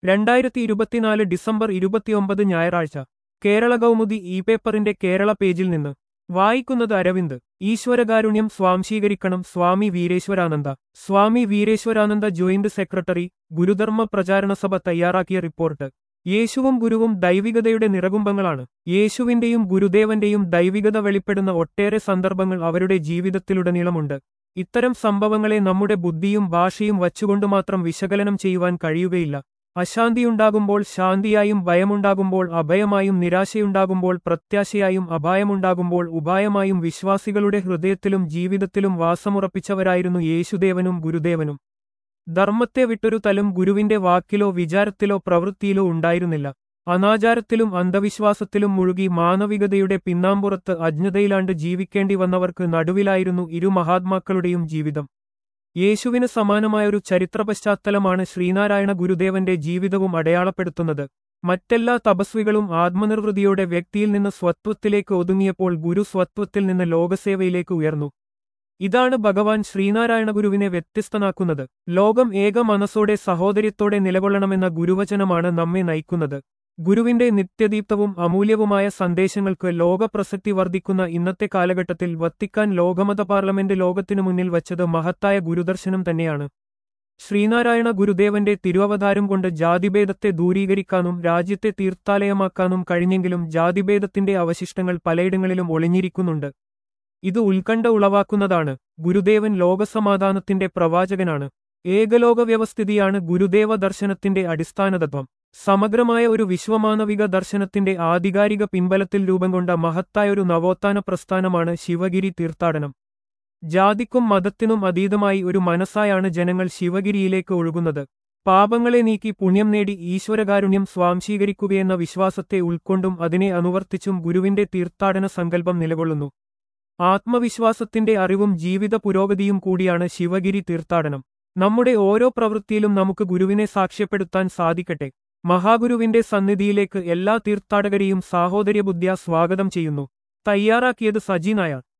രണ്ടായിരത്തി ഇരുപത്തിനാല് ഡിസംബർ ഇരുപത്തിയൊമ്പത് ഞായറാഴ്ച കേരള കൗമുദി ഇ പേപ്പറിന്റെ കേരള പേജിൽ നിന്ന് വായിക്കുന്നത് അരവിന്ദ് ഈശ്വരകാരുണ്യം സ്വാംശീകരിക്കണം സ്വാമി വീരേശ്വരാനന്ദ സ്വാമി വീരേശ്വരാനന്ദ ജോയിന്റ് സെക്രട്ടറി ഗുരുധർമ്മ പ്രചാരണ സഭ തയ്യാറാക്കിയ റിപ്പോർട്ട് യേശുവും ഗുരുവും ദൈവികതയുടെ നിറകുംഭങ്ങളാണ് യേശുവിന്റെയും ഗുരുദേവന്റെയും ദൈവികത വെളിപ്പെടുന്ന ഒട്ടേറെ സന്ദർഭങ്ങൾ അവരുടെ ജീവിതത്തിലുടനീളമുണ്ട് ഇത്തരം സംഭവങ്ങളെ നമ്മുടെ ബുദ്ധിയും ഭാഷയും വച്ചുകൊണ്ടു മാത്രം വിശകലനം ചെയ്യുവാൻ കഴിയുകയില്ല അശാന്തിയുണ്ടാകുമ്പോൾ ശാന്തിയായും ഭയമുണ്ടാകുമ്പോൾ അഭയമായും നിരാശയുണ്ടാകുമ്പോൾ പ്രത്യാശയായും അപായമുണ്ടാകുമ്പോൾ ഉപായമായും വിശ്വാസികളുടെ ഹൃദയത്തിലും ജീവിതത്തിലും വാസമുറപ്പിച്ചവരായിരുന്നു യേശുദേവനും ഗുരുദേവനും ധർമ്മത്തെ വിട്ടൊരു തലും ഗുരുവിന്റെ വാക്കിലോ വിചാരത്തിലോ പ്രവൃത്തിയിലോ ഉണ്ടായിരുന്നില്ല അനാചാരത്തിലും അന്ധവിശ്വാസത്തിലും മുഴുകി മാനവികതയുടെ പിന്നാമ്പുറത്ത് അജ്ഞതയിലാണ്ട് ജീവിക്കേണ്ടി വന്നവർക്ക് നടുവിലായിരുന്നു ഇരു മഹാത്മാക്കളുടെയും ജീവിതം യേശുവിന് സമാനമായൊരു ചരിത്ര പശ്ചാത്തലമാണ് ശ്രീനാരായണ ഗുരുദേവന്റെ ജീവിതവും അടയാളപ്പെടുത്തുന്നത് മറ്റെല്ലാ തപസ്വികളും ആത്മനിർവൃതിയോടെ വ്യക്തിയിൽ നിന്ന് സ്വത്വത്തിലേക്ക് ഒതുങ്ങിയപ്പോൾ ഗുരു സ്വത്വത്തിൽ നിന്ന് ലോകസേവയിലേക്ക് ഉയർന്നു ഇതാണ് ഭഗവാൻ ശ്രീനാരായണ ഗുരുവിനെ വ്യത്യസ്തനാക്കുന്നത് ലോകം ഏക മനസ്സോടെ സഹോദര്യത്തോടെ നിലകൊള്ളണമെന്ന ഗുരുവചനമാണ് നമ്മെ നയിക്കുന്നത് ഗുരുവിന്റെ നിത്യദീപ്തവും അമൂല്യവുമായ സന്ദേശങ്ങൾക്ക് ലോകപ്രസക്തി വർദ്ധിക്കുന്ന ഇന്നത്തെ കാലഘട്ടത്തിൽ വത്തിക്കാൻ ലോകമത പാർലമെന്റ് ലോകത്തിനു മുന്നിൽ വച്ചത് മഹത്തായ ഗുരുദർശനം തന്നെയാണ് ശ്രീനാരായണ ഗുരുദേവന്റെ തിരുവവതാരം കൊണ്ട് ജാതിഭേദത്തെ ദൂരീകരിക്കാനും രാജ്യത്തെ തീർത്ഥാലയമാക്കാനും കഴിഞ്ഞെങ്കിലും ജാതിഭേദത്തിന്റെ അവശിഷ്ടങ്ങൾ പലയിടങ്ങളിലും ഒളിഞ്ഞിരിക്കുന്നുണ്ട് ഇത് ഉത്കണ്ഠ ഉളവാക്കുന്നതാണ് ഗുരുദേവൻ ലോകസമാധാനത്തിന്റെ പ്രവാചകനാണ് ഏകലോക വ്യവസ്ഥിതിയാണ് ഗുരുദേവ ദർശനത്തിന്റെ അടിസ്ഥാനതത്വം സമഗ്രമായ ഒരു വിശ്വമാനവിക ദർശനത്തിന്റെ ആധികാരിക പിൻബലത്തിൽ രൂപം കൊണ്ട മഹത്തായ ഒരു നവോത്ഥാന പ്രസ്ഥാനമാണ് ശിവഗിരി തീർത്ഥാടനം ജാതിക്കും മതത്തിനും അതീതമായി ഒരു മനസ്സായാണ് ജനങ്ങൾ ശിവഗിരിയിലേക്ക് ഒഴുകുന്നത് പാപങ്ങളെ നീക്കി പുണ്യം നേടി ഈശ്വരകാരുണ്യം സ്വാംശീകരിക്കുകയെന്ന വിശ്വാസത്തെ ഉൾക്കൊണ്ടും അതിനെ അനുവർത്തിച്ചും ഗുരുവിന്റെ തീർത്ഥാടന സങ്കല്പം നിലകൊള്ളുന്നു ആത്മവിശ്വാസത്തിന്റെ അറിവും ജീവിത പുരോഗതിയും കൂടിയാണ് ശിവഗിരി തീർത്ഥാടനം നമ്മുടെ ഓരോ പ്രവൃത്തിയിലും നമുക്ക് ഗുരുവിനെ സാക്ഷ്യപ്പെടുത്താൻ സാധിക്കട്ടെ മഹാഗുരുവിന്റെ സന്നിധിയിലേക്ക് എല്ലാ തീർത്ഥാടകരെയും സാഹോദര്യബുദ്ധ്യ സ്വാഗതം ചെയ്യുന്നു തയ്യാറാക്കിയത് സജി നായർ